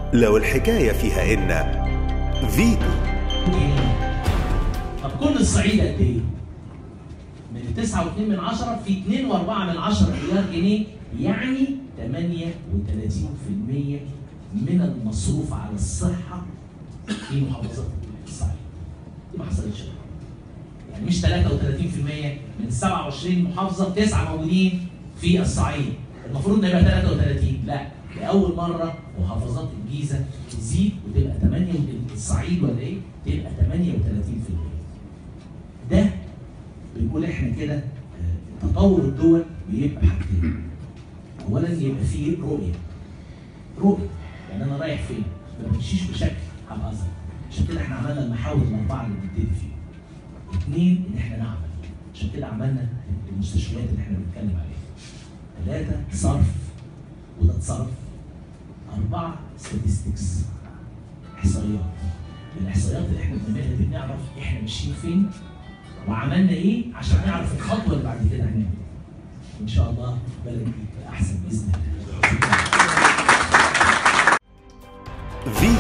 لو الحكاية فيها إن فيتو طب كل الصعيد قد ايه؟ من 9.2 من عشرة في 2.4 من عشرة مليار جنيه يعني 38% من المصروف على الصحة في محافظات الصعيد. دي ما حصلتش يعني مش 33% من 27 محافظة تسعة موجودين في الصعيد. المفروض ان يبقى 33 لا لأول مرة محافظات الجيزة تزيد وتبقى 8 الصعيد ولا ايه؟ تبقى 38% ده بنقول احنا كده آه، تطور الدول بيبقى حاجتين اولا يبقى فيه رؤيه رؤيه يعني انا رايح فين ما بمشيش بشكل حماسي عشان كده احنا عملنا المحاور الاربعه اللي بنبتدي فيها اثنين ان احنا نعمل عشان كده عملنا المستشفيات اللي احنا بنتكلم عليها ثلاثه صرف وده اتصرف اربعه statistics احصائيات الاحصائيات اللي احنا بنعملها دي بنعرف احنا ماشيين فين وعملنا ايه عشان نعرف الخطوه اللي بعد كده هنعمل إيه. ان شاء الله بلدي احسن باذن الله فيتو